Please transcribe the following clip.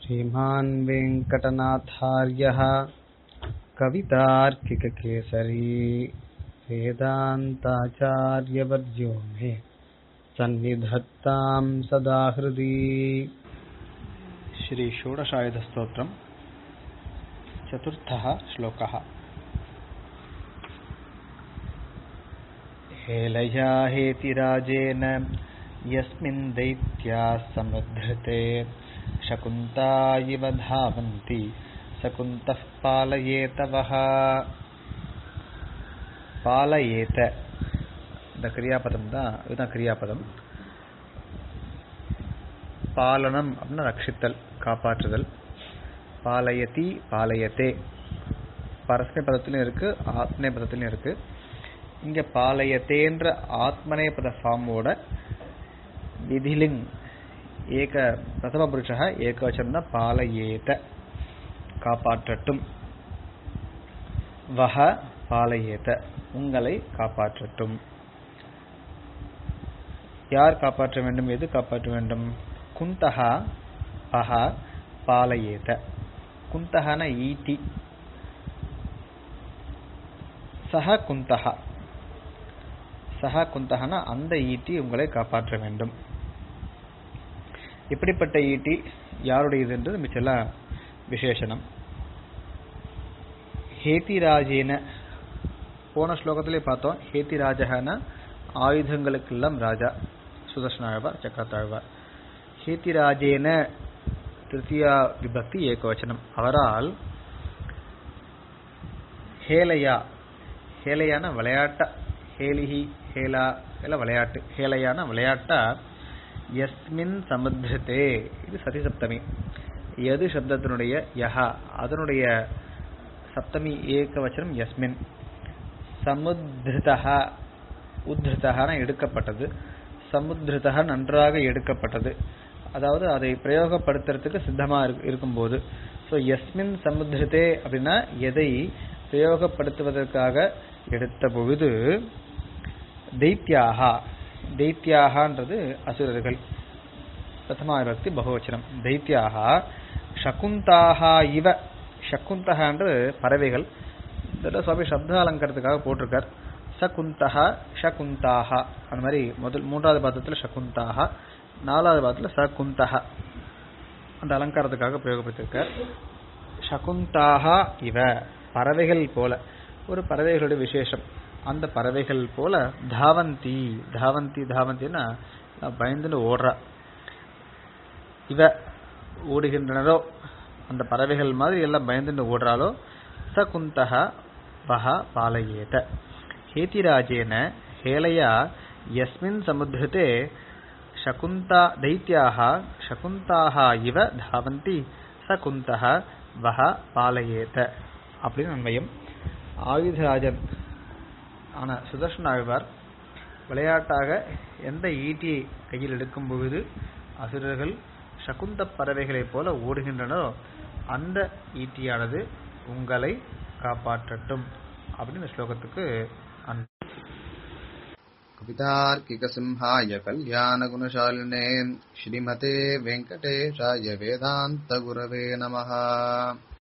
श्रीमान् वेङ्कटनाथार्यः कवितार्किककेसरी वेदान्ताचार्यवर्यो मे सन्निधत्तां सदा हृदि श्रीषोडशायुधस्तोत्रम् चतुर्थः श्लोकः हेलया हेतिराजेन यस्मिन् दैत्याः समुद्धृते शकुन्ता इव धावन्ति सकुन्तः पालयेत वः பாலயேத இந்த கிரியாபதம் தான் இதுதான் கிரியாபதம் பாலனம் அப்படின்னா ரட்சித்தல் காப்பாற்றுதல் பாலயதி பாலயத்தே பரஸ்மை பதத்திலும் இருக்கு ஆத்மனை பதத்திலும் இருக்கு இங்க பாலயத்தேன்ற ஆத்மனே பத ஃபார்மோட விதிலிங் ஏக பிரதம புருஷா ஏகவச்சனம் தான் பாலயேத காப்பாற்றட்டும் வஹ பாலயேத உங்களை காப்பாற்றட்டும் யார் காப்பாற்ற வேண்டும் எது காப்பாற்ற வேண்டும் குந்தகா பஹ பாலயேத குந்தகன ஈட்டி சஹ குந்தகா சஹ குந்தகன அந்த ஈட்டி உங்களை காப்பாற்ற வேண்டும் இப்படிப்பட்ட ஈட்டி யாருடையதுன்றது மிச்செல்லாம் விசேஷனம் ஹேதிராஜேன போன ஸ்லோகத்திலே பார்த்தோம் ஹேதிராஜகன ஆயுதங்களுக்கெல்லாம் ராஜா சுதர்ஷனாழ்வார் சக்கரத்தாழ்வார் ஹேதிராஜேன திருத்தியா விபக்தி ஏகவச்சனம் அவரால் ஹேலையா ஹேலையான விளையாட்டா ஹேலிஹி ஹேலா எல்லாம் விளையாட்டு ஹேலையான விளையாட்டா எஸ்மின் சமுத்திரத்தே இது சதி சப்தமி எது சப்தத்தினுடைய யஹா அதனுடைய சப்தமி ஏகவச்சனம் யஸ்மின் சமுத்திருதா உத்ருதகான எடுக்கப்பட்டது சமுத்திருதா நன்றாக எடுக்கப்பட்டது அதாவது அதை பிரயோகப்படுத்துறதுக்கு சித்தமா இருக்கும்போது ஸோ எஸ்மின் சமுத்திரத்தே அப்படின்னா எதை பிரயோகப்படுத்துவதற்காக எடுத்த பொழுது தைத்தியாகா தைத்தியாகன்றது அசுரர்கள் பிரதமா விபக்தி பகுவச்சனம் தைத்தியாகா சகுந்தாகா இவ சகுந்தகான்றது பறவைகள் இதில் சுவாமி சப்த அலங்காரத்துக்காக போட்டிருக்கார் சகுந்தகா ஷகுந்தாகா அந்த மாதிரி முதல் மூன்றாவது பாத்திரத்தில் ஷகுந்தாகா நாலாவது பாத்திரத்தில் சகுந்தகா அந்த அலங்காரத்துக்காக பிரயோகப்படுத்திருக்கார் ஷகுந்தாகா இவ பறவைகள் போல ஒரு பறவைகளுடைய விசேஷம் அந்த பறவைகள் போல தாவந்தி தாவந்தி தாவந்தின்னா பயந்துன்னு ஓடுறா இவ ஓடுகின்றனரோ அந்த பறவைகள் மாதிரி எல்லாம் பயந்துட்டு ஓடுறாலோ சகுந்தக வஹ பாலயேத ஹேதிராஜேன ஹேலையா யஸ்மின் சமுத்திரத்தே சகுந்தா தைத்தியாக சகுந்தாக இவ தாவந்தி சகுந்தக வஹ பாலயேத அப்படின்னு அன்வயம் ஆயுதராஜன் ஆன சுதர்ஷன் ஆழ்வார் விளையாட்டாக எந்த ஈட்டியை கையில் எடுக்கும் பொழுது அசுரர்கள் சகுந்த பறவைகளைப் போல ஓடுகின்றனோ அந்த ஈட்டியானது உங்களை காப்பாற்றட்டும் அப்படின்னு ஸ்லோகத்துக்கு कवितार्किकसिंहाय कल्याणगुणशालिने श्रीमते वेङ्कटेशाय वेदान्तगुरवे नमः